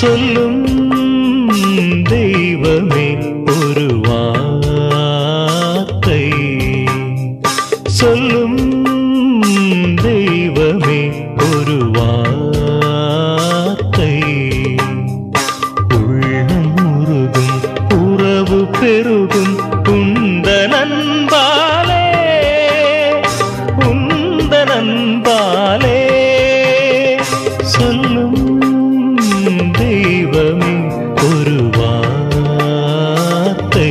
சொல்லும் தெய்வமே ஒரு வார்த்தை சொல்லும் தெய்வமே ஒரு வார்த்தை உள்ளம் உருகும் உறவு பெருகும் உந்த நண்பாலே உந்த நண்பாலே சொல்லும் தெய்வமே ஒரு வார்த்தை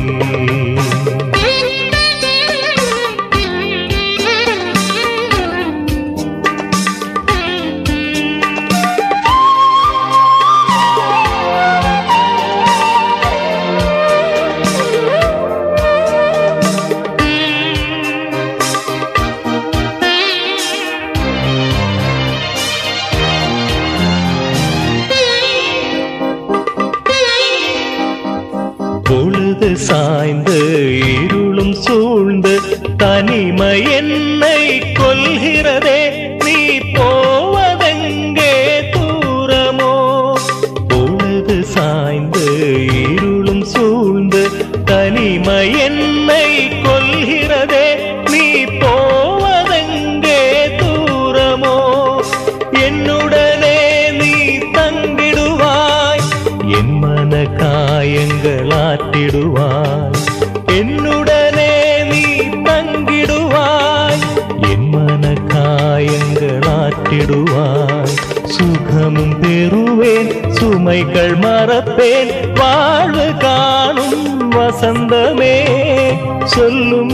பொழுது சாய்ந்து இருளும் சூழ்ந்து தனிமை என்னை கொல்கிறதே நீ போவதெங்கே தூரமோ பொழுது சாய்ந்து இருளும் சூழ்ந்து தனிமை என்னை கொல்கிறதே நீ போவதெங்கே தூரமோ என்னுடனே நீ தங்கிடுவாய் என் மன காயங்கள் ஆற்றிடுவாய் என்னுடனே நீ தங்கிடுவாய் என் மன காயங்கள் ஆற்றிடுவாய் சுகமும் பெறுவேன் சுமைகள் மறப்பேன் வாழ்வு காணும் வசந்தமே சொல்லும்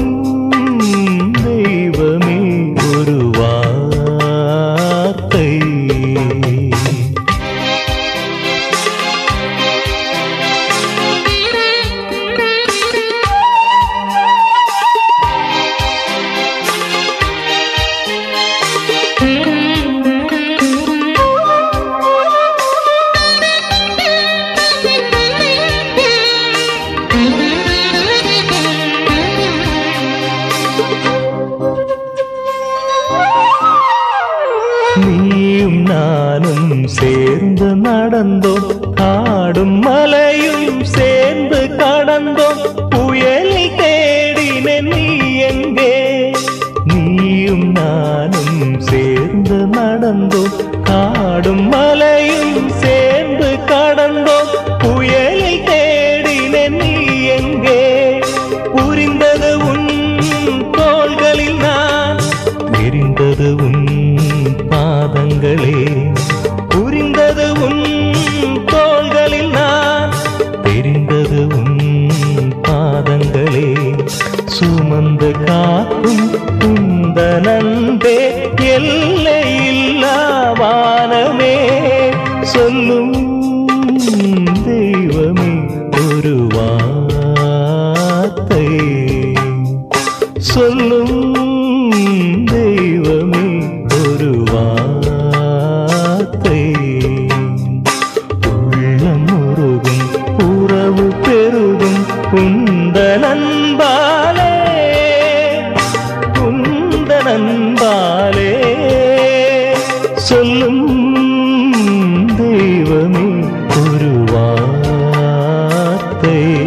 தெய்வமே ஒரு வார்த்தை நீயும் நானும் சேர்ந்து நடந்தோம் காடும் மலையும் சேர்ந்து கடந்தோம் புயலில் தேடின நீ எங்கே நீயும் நானும் சேர்ந்து நடந்தோம் காடும் மலையும் சேர்ந்து கடந்தோம் புயலில் தேடின நீ எங்கே புரிந்தது உன் தோள்களில் நான் விரிந்தது உன் பாதங்களே புரிந்தது உன் தோள்களில் நான் தெரிந்தது உன் பாதங்களே சுமந்து காக்கும் உந்த நன்பே எல்லையில்லா வானமே சொல்லும் தெய்வமே ஒரு வார்த்தை சொல்லும் தெய்வமே ஒரு வார்த்தை உள்ளம் உருகும் உறவு பெருகும் உந்த நண்பாலே உந்த நண்பாலே சொல்லும் தெய்வமே ஒரு வார்த்தை